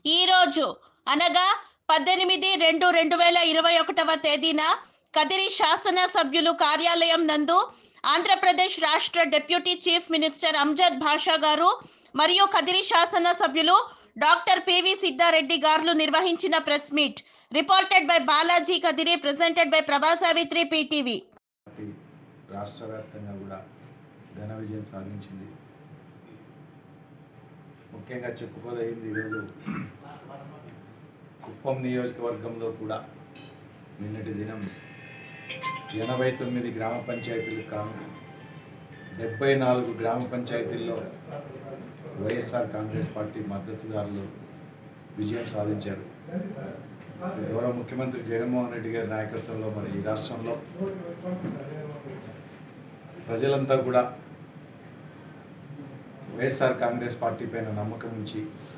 ఈరోజు అనగా పద్దెనిమిది రెండు రెండు వేల ఇరవై ఒకటవ తేదీన కదిరి శాసనసభ్యులు కార్యాలయం నందు ఆంధ్రప్రదేశ్ రాష్ట్ర డిప్యూటీ చీఫ్ మినిస్టర్ అంజద్ భాషా గారు మరియు కదిరి శాసనసభ్యులు డాక్టర్ పివి సిద్ధారెడ్డి గారు నిర్వహించిన press meet reported by Balaji Kadiri presented by Prabha Savitri PTV party రాష్ట్ర వ్యాప్తంగా కూడా ఘన విజయం సాధించింది ముఖ్యంగా చెప్పుకోదగింది ఈరోజు కుప్పం నియోజకవర్గంలో కూడా నిన్నటి దినం ఎనభై తొమ్మిది గ్రామ పంచాయతీలు కాను డెబ్బై నాలుగు గ్రామ పంచాయతీల్లో వైఎస్ఆర్ కాంగ్రెస్ పార్టీ మద్దతుదారులు విజయం సాధించారు గౌరవ ముఖ్యమంత్రి జగన్మోహన్ రెడ్డి గారి నాయకత్వంలో మరి ఈ రాష్ట్రంలో ప్రజలంతా కూడా వైఎస్ఆర్ కాంగ్రెస్ పార్టీ పైన నమ్మకం ఉంచి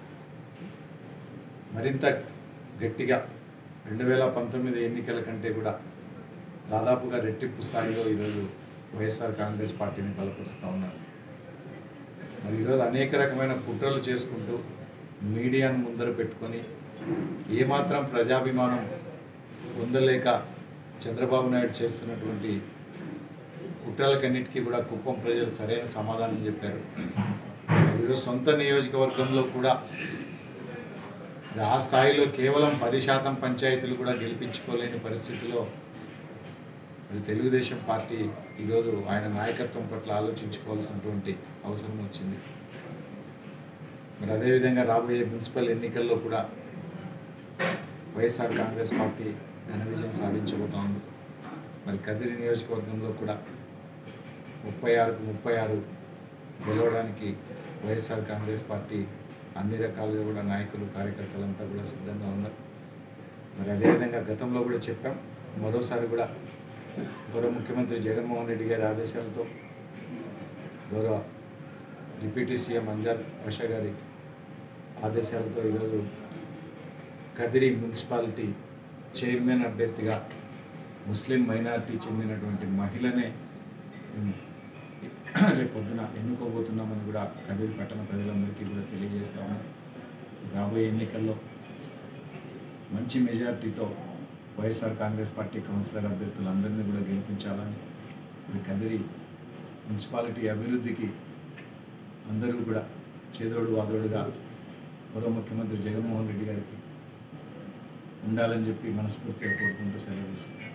మరింత గట్టిగా రెండు వేల పంతొమ్మిది ఎన్నికల కంటే కూడా దాదాపుగా రెట్టింపు స్థాయిలో ఈరోజు వైఎస్ఆర్ కాంగ్రెస్ పార్టీని బలపరుస్తూ ఉన్నారు మరి ఈరోజు అనేక రకమైన కుట్రలు చేసుకుంటూ మీడియాను ముందర పెట్టుకొని ఏమాత్రం ప్రజాభిమానం పొందలేక చంద్రబాబు నాయుడు చేస్తున్నటువంటి కుట్రలకన్నిటికీ కూడా కుప్పం ప్రజలు సరైన సమాధానం చెప్పారు ఈరోజు సొంత నియోజకవర్గంలో కూడా మరి ఆ స్థాయిలో కేవలం పది శాతం పంచాయతీలు కూడా గెలిపించుకోలేని పరిస్థితిలో మరి తెలుగుదేశం పార్టీ ఈరోజు ఆయన నాయకత్వం పట్ల ఆలోచించుకోవాల్సినటువంటి అవసరం వచ్చింది మరి అదేవిధంగా రాబోయే మున్సిపల్ ఎన్నికల్లో కూడా వైఎస్ఆర్ కాంగ్రెస్ పార్టీ ఘన విజయం సాధించబోతా ఉంది మరి కదిరి నియోజకవర్గంలో కూడా ముప్పై ఆరుకు ముప్పై ఆరు గెలవడానికి వైఎస్ఆర్ కాంగ్రెస్ పార్టీ అన్ని రకాలుగా కూడా నాయకులు కార్యకర్తలంతా కూడా సిద్ధంగా ఉన్నారు మరి అదేవిధంగా గతంలో కూడా చెప్పాం మరోసారి కూడా గౌరవ ముఖ్యమంత్రి జగన్మోహన్ రెడ్డి గారి ఆదేశాలతో గౌరవ డిప్యూటీ సీఎం అంజాద్ భాషా గారి ఆదేశాలతో ఈరోజు కదిరి మున్సిపాలిటీ చైర్మన్ అభ్యర్థిగా ముస్లిం మైనారిటీ చెందినటువంటి మహిళనే ఉమ్, రేపు పొద్దున ఎన్నుకోబోతున్నామని కూడా కదిరి పట్టణ ప్రజలందరికీ కూడా తెలియజేస్తాము రాబోయే ఎన్నికల్లో మంచి మెజారిటీతో వైఎస్ఆర్ కాంగ్రెస్ పార్టీ కౌన్సిలర్ అభ్యర్థులందరినీ కూడా గెలిపించాలని మరి కదిరి మున్సిపాలిటీ అభివృద్ధికి అందరూ కూడా చేదోడు వాదోడుగా గౌరవ ముఖ్యమంత్రి జగన్మోహన్ రెడ్డి గారికి ఉండాలని చెప్పి మనస్ఫూర్తిగా కోరుకుంటూ సెలవు తీసుకుంటాం